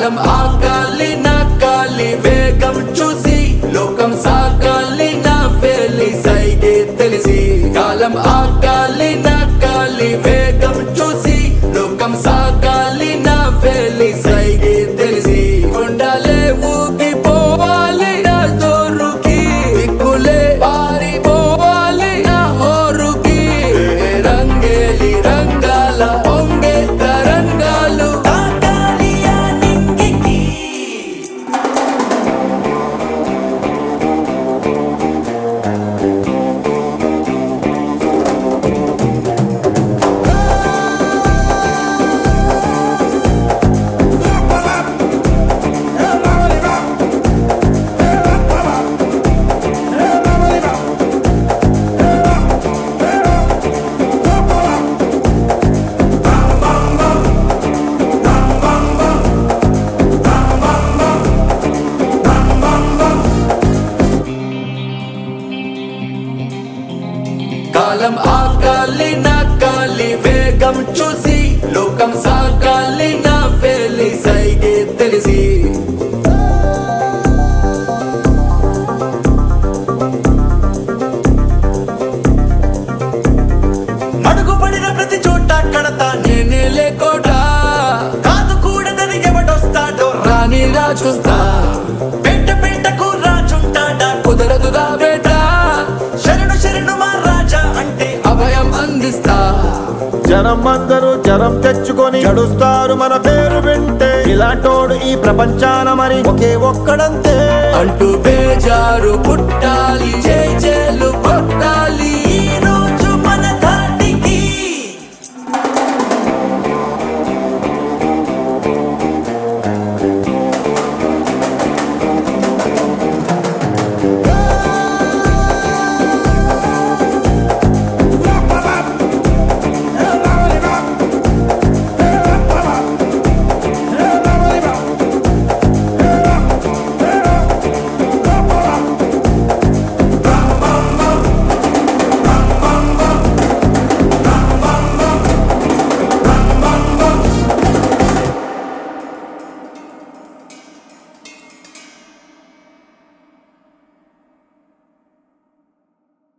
కాలం ఆకాలి నా కాలి వేగం చూసి లోకం సాకాలి నా వేలి సైగే తెలిసి కాలం ఆకాలి నా కాలి వేగం చూసి లోకం సాకాలి నా వేలి సైగే తెలిసి కొండలే ఊగిపోవాలి నా జోరుకి దిక్కులే పారిపోవాలి నా హోరుకి ఏ రంగేలి రంగాల పొంగే తరంగాలు తాకాలి ఆ నింగికి కాలం ఆకాలి నా కాలి వేగం చూసి లోకం సాకాలి నా వేలి సైగే తెలిసి అడుగుపడిన ప్రతి చోట కడతా నేనే లేకోటా కాదు కూడదని ఎవడొస్తాడో రాని రాజుస్తా పెంట పెంటకు రాజుంటాడా కుదరదుగా బేటా శరణు శరణు మా రాజా అంటే అభయం అందిస్తా జనం అందరూ జనం తెచ్చుకొని చడుస్తారు మన పేరు వింటే ఇలాంటోడు ఈ ప్రపంచాన మరి ఒకే ఒక్కడంతే అంటూ బేజారు పుట్టాలి జై జైలు కొట్టాలి